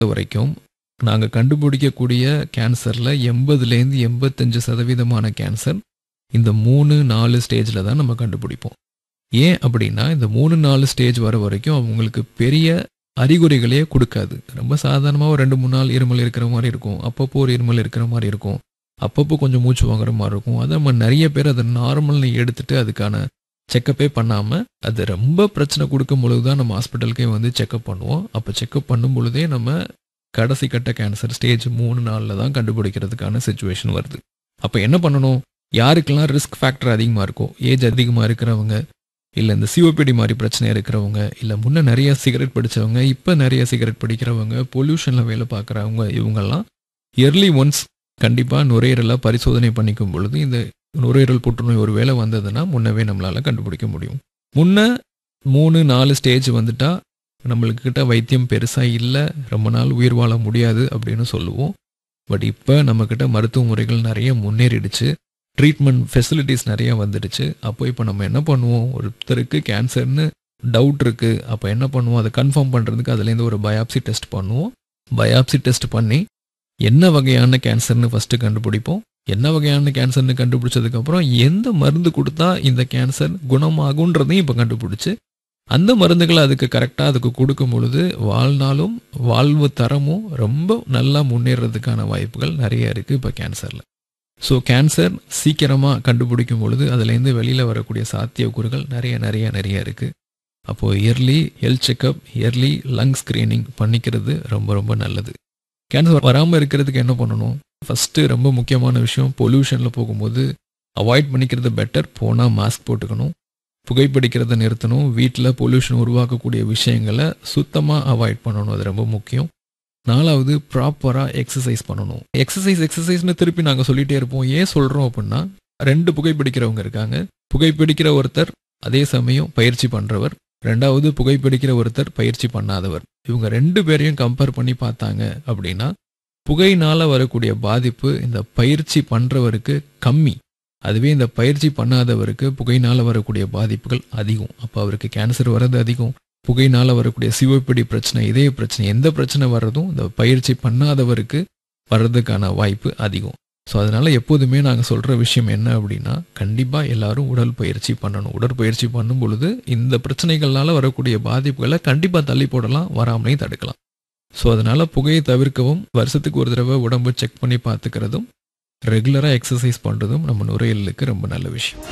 வரைக்கும் நாங்கள் கண்டுபிடிக்கக்கூடிய கேன்சரில் எண்பதுலேருந்து எண்பத்தஞ்சு சதவீதமான கேன்சர் இந்த மூணு நாலு ஸ்டேஜில் தான் நம்ம கண்டுபிடிப்போம் ஏன் அப்படின்னா இந்த மூணு நாலு ஸ்டேஜ் வர வரைக்கும் அவங்களுக்கு பெரிய அறிகுறிகளே கொடுக்காது ரொம்ப சாதாரணமாக ஒரு ரெண்டு மூணு நாள் இருமல் இருக்கிற மாதிரி இருக்கும் அப்பப்போ ஒரு இருமல் இருக்கிற மாதிரி இருக்கும் அப்பப்போ கொஞ்சம் மூச்சு வாங்குற மாதிரி இருக்கும் அதை நம்ம நிறைய பேர் அதை நார்மல்னு எடுத்துட்டு அதுக்கான செக்கப்பே பண்ணாமல் அது ரொம்ப பிரச்சனை கொடுக்கும் பொழுது தான் நம்ம ஹாஸ்பிட்டலுக்கே வந்து செக்கப் பண்ணுவோம் அப்போ செக்கப் பண்ணும் பொழுதே நம்ம கடைசி கட்ட கேன்சர் ஸ்டேஜ் மூணு நாளில் தான் கண்டுபிடிக்கிறதுக்கான சுச்சுவேஷன் வருது அப்போ என்ன பண்ணணும் யாருக்கெல்லாம் ரிஸ்க் ஃபேக்டர் அதிகமாக இருக்கோ ஏஜ் அதிகமாக இருக்கிறவங்க இல்லை இந்த சிஓபிடி மாதிரி பிரச்சனை இருக்கிறவங்க இல்லை முன்ன நிறைய சிகரெட் படித்தவங்க இப்போ நிறைய சிகரெட் படிக்கிறவங்க பொல்யூஷனில் வேலை பார்க்குறவங்க இவங்கெல்லாம் இயர்லி ஒன்ஸ் கண்டிப்பாக நுரையீரலை பரிசோதனை பண்ணிக்கும் பொழுது இந்த நுரையீரல் புற்றுநோய் ஒரு வேளை வந்ததுன்னா முன்னவே நம்மளால் கண்டுபிடிக்க முடியும் முன்ன மூணு நாலு ஸ்டேஜ் வந்துட்டா நம்மளுக்கு கிட்ட வைத்தியம் பெருசாக இல்லை ரொம்ப நாள் உயிர் வாழ முடியாது அப்படின்னு சொல்லுவோம் பட் இப்போ நம்மக்கிட்ட மருத்துவ முறைகள் நிறைய முன்னேறிடுச்சு ட்ரீட்மெண்ட் ஃபெசிலிட்டிஸ் நிறைய வந்துடுச்சு அப்போ இப்போ நம்ம என்ன பண்ணுவோம் ஒருத்தருக்கு கேன்சர்னு டவுட் இருக்குது அப்போ என்ன பண்ணுவோம் அதை கன்ஃபார்ம் பண்ணுறதுக்கு அதுலேருந்து ஒரு பயாப்சி டெஸ்ட் பண்ணுவோம் பயாப்சி டெஸ்ட் பண்ணி என்ன வகையான கேன்சர்னு ஃபஸ்ட்டு கண்டுபிடிப்போம் என்ன வகையான கேன்சர்னு கண்டுபிடிச்சதுக்கப்புறம் எந்த மருந்து கொடுத்தா இந்த கேன்சர் குணமாகுன்றதையும் இப்போ கண்டுபிடிச்சு அந்த மருந்துகளை அதுக்கு கரெக்டாக அதுக்கு கொடுக்கும் பொழுது வாழ்நாளும் வாழ்வு தரமும் ரொம்ப நல்லா முன்னேறதுக்கான வாய்ப்புகள் நிறைய இருக்குது இப்போ கேன்சரில் ஸோ கேன்சர் சீக்கிரமாக கண்டுபிடிக்கும் பொழுது அதுலேருந்து வெளியில் வரக்கூடிய சாத்தியக்கூறுகள் நிறைய நிறைய நிறைய இருக்குது அப்போது early health checkup early lung screening பண்ணிக்கிறது ரொம்ப ரொம்ப நல்லது கேன்சர் வராமல் இருக்கிறதுக்கு என்ன பண்ணணும் ஃபஸ்ட்டு ரொம்ப முக்கியமான விஷயம் பொல்யூஷனில் போகும்போது அவாய்ட் பண்ணிக்கிறது பெட்டர் போனால் மாஸ்க் போட்டுக்கணும் புகைப்பிடிக்கிறத நிறுத்தணும் வீட்டில் பொல்யூஷன் உருவாக்கக்கூடிய விஷயங்களை சுத்தமாக அவாய்ட் பண்ணணும் அது ரொம்ப முக்கியம் நாலாவது ப்ராப்பராக எக்ஸசைஸ் பண்ணணும் எக்ஸசைஸ் எக்ஸசைஸ்னு திருப்பி நாங்கள் சொல்லிகிட்டே இருப்போம் ஏன் சொல்கிறோம் அப்படின்னா ரெண்டு புகைப்பிடிக்கிறவங்க இருக்காங்க புகைப்பிடிக்கிற ஒருத்தர் அதே சமயம் பயிற்சி பண்ணுறவர் ரெண்டாவது புகைப்பிடிக்கிற ஒருத்தர் பயிற்சி பண்ணாதவர் இவங்க ரெண்டு பேரையும் கம்பேர் பண்ணி பார்த்தாங்க அப்படின்னா புகையினால் வரக்கூடிய பாதிப்பு இந்த பயிற்சி பண்ணுறவருக்கு கம்மி அதுவே இந்த பயிற்சி பண்ணாதவருக்கு புகையினால் வரக்கூடிய பாதிப்புகள் அதிகம் அப்போ அவருக்கு கேன்சர் வர்றது அதிகம் புகையினால் வரக்கூடிய சிவப்பிடி பிரச்சனை இதய பிரச்சனை எந்த பிரச்சனை வர்றதும் இந்த பயிற்சி பண்ணாதவருக்கு வர்றதுக்கான வாய்ப்பு அதிகம் ஸோ அதனால் எப்போதுமே நாங்கள் சொல்கிற விஷயம் என்ன அப்படின்னா கண்டிப்பாக எல்லாரும் உடல் பயிற்சி பண்ணணும் உடற்பயிற்சி பண்ணும் பொழுது இந்த பிரச்சனைகள்னால வரக்கூடிய பாதிப்புகளை கண்டிப்பாக தள்ளி போடலாம் வராமலையும் தடுக்கலாம் ஸோ அதனால் புகையை தவிர்க்கவும் வருஷத்துக்கு ஒரு தடவை உடம்பு செக் பண்ணி பார்த்துக்கிறதும் ரெகுலராக எக்ஸசைஸ் பண்ணுறதும் நம்ம நுரையீரலுக்கு ரொம்ப நல்ல விஷயம்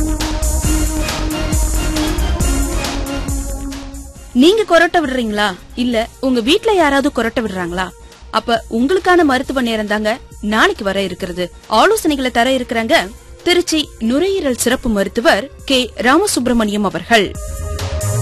நீங்க கொரட்டை விடுறீங்களா இல்ல உங்க வீட்ல யாராவது கொரட்டை விடுறாங்களா அப்ப உங்களுக்கான மருத்துவ நேரம் தாங்க நாளைக்கு வர இருக்கிறது ஆலோசனைகளை தர இருக்கிறாங்க திருச்சி நுரையீரல் சிறப்பு மருத்துவர் கே ராமசுப்பிரமணியம் அவர்கள்